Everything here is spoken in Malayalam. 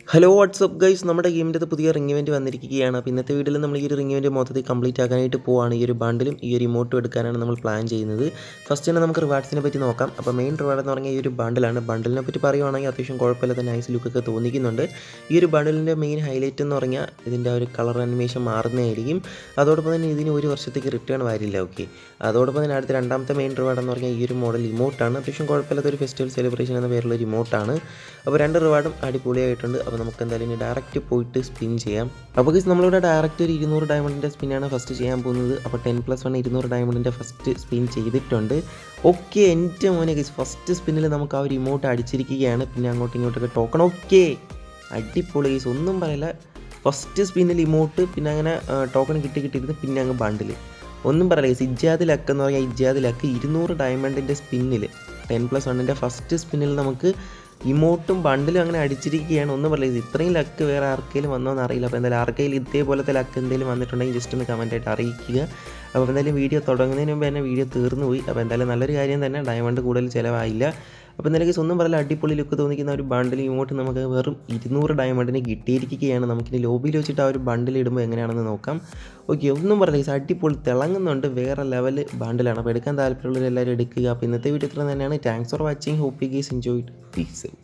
ഹലോ വാട്സപ്പ് ഗൈസ് നമ്മുടെ ഗെയിമിൻ്റെ അത് പുതിയ റിംഗ് ഇവൻറ്റ് വന്നിരിക്കുകയാണ് അപ്പോൾ ഇന്നത്തെ വീഡിയോയിൽ നമ്മൾ ഈ ഒരു റിംഗ് ഇവൻറ്റ് മൊത്തത്തിൽ കംപ്ലീറ്റ് ആക്കാനായിട്ട് പോവാണ് ഈ ഒരു ബണ്ടിലും ഈ ഒരു ഇമോട്ടും എടുക്കാനാണ് നമ്മൾ പ്ലാൻ ചെയ്യുന്നത് ഫസ്റ്റ് തന്നെ നമുക്ക് റിവാർഡ്സിനെ പറ്റി നോക്കാം അപ്പോൾ മെയിൻ റിവാർഡ് എന്ന് പറഞ്ഞാൽ ഈ ഒരു ബണ്ടിലാണ് ബണ്ടിലിനെ പറ്റി പറയുവാണെങ്കിൽ അത്യാവശ്യം കുഴപ്പമില്ലാത്ത നൈസ് ലുക്കൊക്കെ തോന്നിക്കുന്നുണ്ട് ഈ ഒരു ബണ്ടിലിൻ്റെ മെയിൻ ഹൈലൈറ്റ് എന്ന് പറഞ്ഞാൽ ഇതിൻ്റെ ആ ഒരു കളർ അനിമേഷൻ മാറുന്നതായിരിക്കും അതോടൊപ്പം തന്നെ ഇതിന് ഒരു വർഷത്തേക്ക് റിട്ടേൺ വരില്ല ഓക്കെ അതോടൊപ്പം തന്നെ അടുത്ത രണ്ടാമത്തെ മെയിൻ റിവാർഡ് എന്ന് പറഞ്ഞാൽ ഈ ഒരു മോഡൽ ഇമോട്ടാണ് അത്യാവശ്യം കുഴപ്പമില്ലാത്ത ഒരു ഫെസ്റ്റിവൽ സെലിബ്രേഷൻ എന്ന പേരുള്ള ഒരു ഇമോട്ടാണ് അപ്പോൾ രണ്ട് റിവാർഡും അടിപൊളിയായിട്ടുണ്ട് അപ്പോൾ നമുക്ക് എന്തായാലും ഇനി ഡയറക്റ്റ് പോയിട്ട് സ്പിൻ ചെയ്യാം അപ്പോൾ ഗൈസ് നമ്മളിവിടെ ഡയറക്റ്റ് ഒരു ഇരുന്നൂറ് ഡയമണ്ടിൻ്റെ സ്പിന്നാണ് ഫസ്റ്റ് ചെയ്യാൻ പോകുന്നത് അപ്പോൾ ടെൻ പ്ലസ് വൺ ഇരുന്നൂറ് ഡയമണ്ടിൻ്റെ ഫസ്റ്റ് സ്പിൻ ചെയ്തിട്ടുണ്ട് ഓക്കെ എൻ്റെ മോനെ ഗൈസ് ഫസ്റ്റ് സ്പിന്നിൽ നമുക്ക് ആ ഒരു ഇമോട്ട് അടിച്ചിരിക്കുകയാണ് പിന്നെ അങ്ങോട്ടും ഇങ്ങോട്ടൊക്കെ ടോക്കൺ ഓക്കെ അടിപൊളി ഗൈസ് ഒന്നും പറയില്ല ഫസ്റ്റ് സ്പിന്നിൽ ഇമോട്ട് പിന്നെ അങ്ങനെ ടോക്കൺ കിട്ടി കിട്ടിയിരുന്ന് പിന്നെ അങ്ങ് ബണ്ടിൽ ഒന്നും പറയില്ല ഗൈസ് ഇജാദ് ലക്ക് എന്ന് പറഞ്ഞാൽ ഇജാദ് ലക്ക് ഇരുന്നൂറ് ഡയമണ്ടിൻ്റെ സ്പിന്നിൽ ടെൻ പ്ലസ് വണ്ണിൻ്റെ ഫസ്റ്റ് സ്പിന്നിൽ നമുക്ക് ഇമോട്ടും ബണ്ടിലും അങ്ങനെ അടിച്ചിരിക്കുകയാണ് ഒന്നും പറയില്ല ഇത്രയും ലക്ക് വേറെ ആർക്കെങ്കിലും വന്നോ എന്ന് അറിയില്ല അപ്പോൾ എന്തായാലും ആർക്കെങ്കിലും ഇതേപോലത്തെ ലക്ക് എന്തെങ്കിലും വന്നിട്ടുണ്ടെങ്കിൽ ജസ്റ്റ് ഒന്ന് കമൻറ്റായിട്ട് അറിയിക്കുക അപ്പോൾ എന്തായാലും വീഡിയോ തുടങ്ങുന്നതിന് മുമ്പ് തന്നെ വീഡിയോ തീർന്നു പോയി അപ്പോൾ എന്തായാലും നല്ലൊരു കാര്യം തന്നെ ഡയമണ്ട് കൂടുതൽ ചിലവായില്ല അപ്പോൾ എന്തായാലും കേസ് ഒന്നും പറയില്ല അടിപൊളി ലുക്ക് തോന്നിക്കുന്ന ഒരു ബണ്ടിൽ ഇങ്ങോട്ട് നമുക്ക് വെറും ഇരുന്നൂറ് ഡയമണ്ടിന് കിട്ടിയിരിക്കുകയാണ് നമുക്കിനി ലോബിയിൽ വെച്ചിട്ട് ആ ഒരു ബണ്ടിൽ ഇടുമ്പോൾ എങ്ങനെയാണെന്ന് നോക്കാം ഓക്കെ ഒന്നും പറയില്ല കേസ് അടിപൊളി തിളങ്ങുന്നുണ്ട് വേറെ ലെവൽ ബണ്ടിലാണ് അപ്പോൾ എടുക്കാൻ താല്പര്യമുള്ളവർ എല്ലാവരും എടുക്കുക അപ്പോൾ ഇന്നത്തെ വീഡിയോ ഇത്ര തന്നെയാണ് thanks for watching hope guys enjoy piece